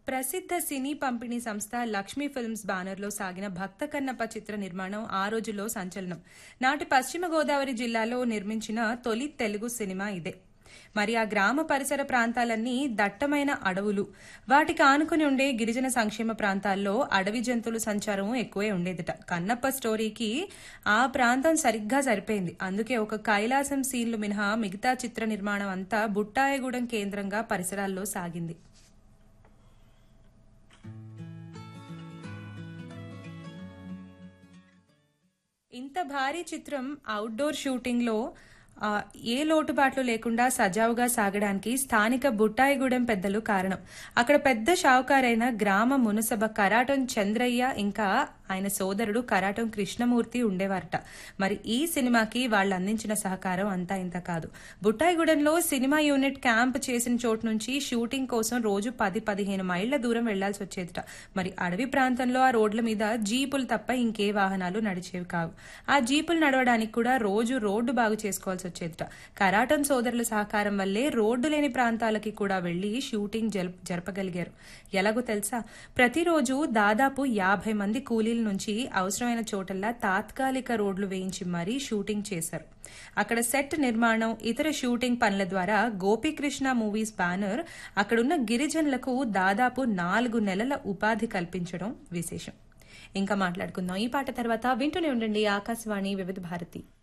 ప్రసిద్ధ సినీ పంపిణీ సంస్థ లక్ష్మీ ఫిల్మ్స్ బ్యానర్లో సాగిన భక్త కన్నప్ప చిత్ర నిర్మాణం ఆ రోజుల్లో సంచలనం నాటి పశ్చిమ గోదావరి జిల్లాలో నిర్మించిన తొలి తెలుగు సినిమా ఇదే మరి ఆ గ్రామ పరిసర ప్రాంతాలన్నీ దట్టమైన అడవులు వాటికి ఆనుకుని ఉండే గిరిజన సంక్షేమ ప్రాంతాల్లో అడవి జంతువుల సంచారం ఎక్కువే ఉండేదిట కన్నప్ప స్టోరీకి ఆ ప్రాంతం సరిగ్గా సరిపోయింది అందుకే ఒక కైలాసం సీన్లు మినహా మిగతా చిత్ర నిర్మాణం అంతా బుట్టాయగూడెం కేంద్రంగా పరిసరాల్లో సాగింది ఇంత భారీ చిత్రం అవుట్డోర్ షూటింగ్లో ఆ, ఏ లోటుపాట్లు లేకుండా సజావుగా సాగడానికి స్థానిక బుట్టాయిగూడెం పెద్దలు కారణం అక్కడ పెద్ద షావుకారైన గ్రామ మునసభ కరాటం చంద్రయ్య ఇంకా ఆయన సోదరుడు కరాటం కృష్ణమూర్తి ఉండేవారట మరి ఈ సినిమాకి వాళ్ళు అందించిన సహకారం అంతా ఇంత కాదు బుట్టాయిగూడెంలో సినిమా యూనిట్ క్యాంప్ చేసిన చోటు నుంచి షూటింగ్ కోసం రోజు పది పదిహేను మైళ్ల దూరం వెళ్లాల్సి వచ్చేదిట మరి అడవి ప్రాంతంలో ఆ రోడ్ల మీద జీపులు తప్ప ఇంకే వాహనాలు నడిచేవి కావు ఆ జీపులు నడవడానికి కూడా రోజు రోడ్డు బాగు చేసుకోవాల్సి వచ్చేదిట కరాటం సోదరుల సహకారం వల్లే రోడ్డు లేని ప్రాంతాలకి కూడా వెళ్లి షూటింగ్ జరప- జరపగలిగారు ఎలాగో తెలుసా ప్రతిరోజు దాదాపు యాభై మంది కూలీల నుంచి అవసరమైన చోటల్లా తాత్కాలిక రోడ్లు వేయించి మరీ షూటింగ్ చేశారు అక్కడ సెట్ నిర్మాణం ఇతర షూటింగ్ పనుల ద్వారా గోపీకృష్ణ మూవీస్ బ్యానర్ అక్కడున్న గిరిజనులకు దాదాపు నాలుగు నెలల ఉపాధి కల్పించడం విశేషం ఇంకా మాట్లాడుకుందాం ఈ పాట తర్వాత వింటూనే ఉండండి ఆకాశవాణి వివిధ భారతి